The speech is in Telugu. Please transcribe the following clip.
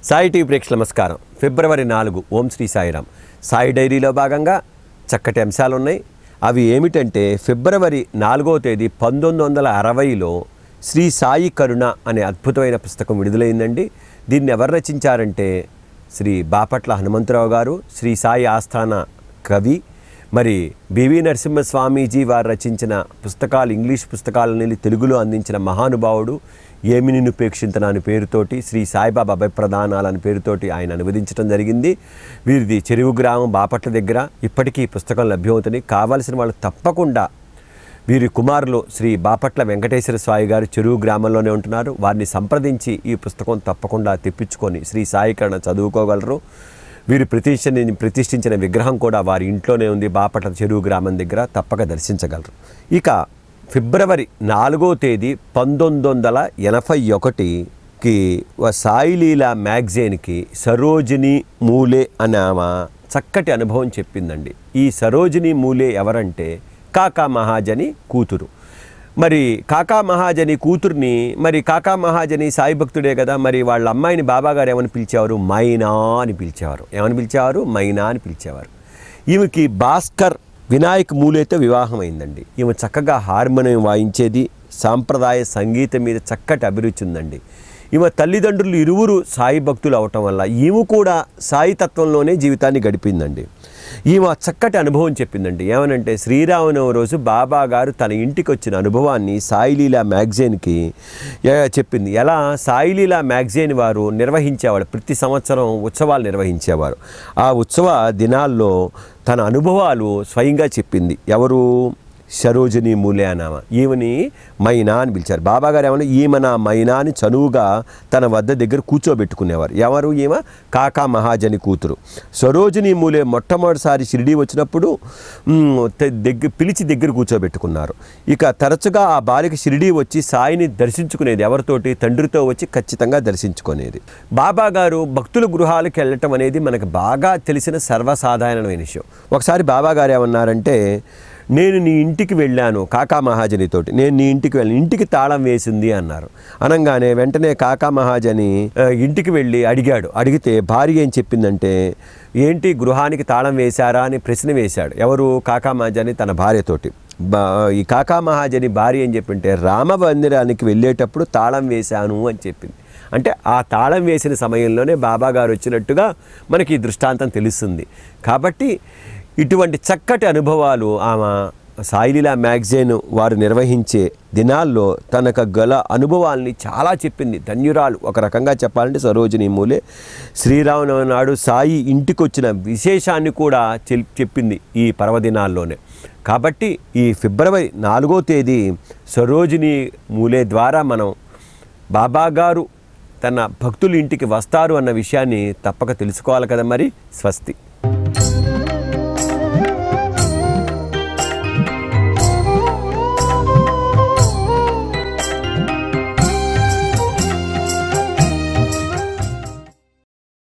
సాయి టీవీ ప్రేక్షకుల నమస్కారం ఫిబ్రవరి నాలుగు ఓం శ్రీ సాయిరామ్ సాయి డైరీలో భాగంగా చక్కటి అంశాలు ఉన్నాయి అవి ఏమిటంటే ఫిబ్రవరి నాలుగో తేదీ పంతొమ్మిది వందల అరవైలో శ్రీ సాయి కరుణ అనే అద్భుతమైన పుస్తకం విడుదలైందండి దీన్ని ఎవరు రచించారంటే శ్రీ బాపట్ల హనుమంతరావు గారు శ్రీ సాయి ఆస్థాన కవి మరి బివి నరసింహస్వామీజీ వారు రచించిన పుస్తకాలు ఇంగ్లీష్ పుస్తకాలని తెలుగులో అందించిన మహానుభావుడు ఏమి నిన్ను పేక్షింతన అనే పేరుతోటి శ్రీ సాయిబాబా అభయప్రదానాలు అనే పేరుతోటి ఆయన అనువదించడం జరిగింది వీరిది చెరువు గ్రామం బాపట్ల దగ్గర ఇప్పటికీ ఈ పుస్తకం లభ్యమవుతుంది కావాల్సిన వాళ్ళు తప్పకుండా వీరి కుమారులు శ్రీ బాపట్ల వెంకటేశ్వర స్వామి గారు చెరువు గ్రామంలోనే ఉంటున్నారు వారిని సంప్రదించి ఈ పుస్తకం తప్పకుండా తెప్పించుకొని శ్రీ సాయికరణ చదువుకోగలరు వీరు ప్రతిష్ఠించిన ప్రతిష్ఠించిన విగ్రహం కూడా వారి ఇంట్లోనే ఉంది బాపట్ల చెరువు గ్రామం దగ్గర తప్పక దర్శించగలరు ఇక ఫిబ్రవరి నాలుగో తేదీ పంతొమ్మిది వందల ఎనభై ఒకటికి సాయిలీలా మ్యాగజైన్కి సరోజిని మూలే అనే ఆమె చక్కటి అనుభవం చెప్పిందండి ఈ సరోజిని మూలే ఎవరంటే కాకా మహాజని కూతురు మరి కాకా మహాజని కూతుర్ని మరి కాకా మహాజని సాయి భక్తుడే కదా మరి వాళ్ళ అమ్మాయిని బాబాగారు ఏమని పిలిచేవారు మైనా అని పిలిచేవారు ఏమని పిలిచేవారు మైనా అని పిలిచేవారు ఈమెకి భాస్కర్ వినాయక్ మూలేతో వివాహం అయిందండి ఈమె చక్కగా హార్మోనియం వాయించేది సాంప్రదాయ సంగీతం మీద చక్కటి అభిరుచి ఉందండి ఈమె తల్లిదండ్రులు ఇరువురు సాయి భక్తులు అవటం వల్ల ఈమె కూడా సాయి తత్వంలోనే జీవితాన్ని గడిపిందండి ఈమె చక్కటి అనుభవం చెప్పిందండి ఏమనంటే శ్రీరామనవమి రోజు బాబా గారు తన ఇంటికి వచ్చిన అనుభవాన్ని సాయిలీలా మ్యాగజైన్కి ఏ- చెప్పింది ఎలా సాయిలీలా మ్యాగజైన్ వారు నిర్వహించేవాడు ప్రతి సంవత్సరం ఉత్సవాలు నిర్వహించేవారు ఆ ఉత్సవ దినాల్లో తన అనుభవాలు స్వయంగా చెప్పింది ఎవరు సరోజిని మూలే అనామ ఈమెని మైనా అని పిలిచారు బాబా గారు ఏమన్నా ఈమె నా మైనా అని చనువుగా తన వద్ద దగ్గర కూర్చోబెట్టుకునేవారు ఎవరు ఈమె కాకా మహాజని కూతురు సరోజిని మూలే మొట్టమొదటిసారి షిరిడి వచ్చినప్పుడు మ్, తె- దగ్గర పిలిచి దగ్గర కూర్చోబెట్టుకున్నారు ఇక తరచుగా ఆ బాలిక షిరిడి వచ్చి సాయిని దర్శించుకునేది ఎవరితోటి తండ్రితో వచ్చి ఖచ్చితంగా దర్శించుకునేది బాబా గారు భక్తుల గృహాలకు వెళ్ళటం అనేది మనకు బాగా తెలిసిన సర్వసాధారణమైన విషయం ఒకసారి బాబా గారు ఏమన్నారంటే నేను నీ ఇంటికి వెళ్ళాను కాకా మహాజనితోటి నేను నీ ఇంటికి వెళ్ళాను ఇంటికి తాళం వేసింది అన్నారు అనగానే వెంటనే కాకా మహాజని ఆ, ఇంటికి వెళ్ళి అడిగాడు అడిగితే భార్య ఏం చెప్పిందంటే ఏంటి గృహానికి తాళం వేశారా అని ప్రశ్న వేశాడు ఎవరు కాకా మహాజని తన భార్యతోటి బా ఈ కాకా మహాజని భార్య ఏం చెప్పింటే రామ మందిరానికి వెళ్ళేటప్పుడు తాళం వేశాను అని చెప్పింది అంటే ఆ తాళం వేసిన సమయంలోనే బాబా గారు వచ్చినట్టుగా మనకి ఈ దృష్టాంతం తెలుస్తుంది కాబట్టి ఇటువంటి చక్కటి అనుభవాలు ఆమె సాయిలీలా మ్యాగజైన్ వారు నిర్వహించే దినాల్లో తనకు గల అనుభవాల్ని చాలా చెప్పింది ధన్యురాలు ఒక రకంగా చెప్పాలంటే సరోజిని మూలే శ్రీరామనవమి నాడు సాయి ఇంటికి వచ్చిన విశేషాన్ని కూడా చెల్- చెప్పింది ఈ పర్వదినాల్లోనే కాబట్టి ఈ ఫిబ్రవరి నాలుగో తేదీ సరోజిని మూలే ద్వారా మనం బాబా గారు తన భక్తుల ఇంటికి వస్తారు అన్న విషయాన్ని తప్పక తెలుసుకోవాలి కదా మరి స్వస్తి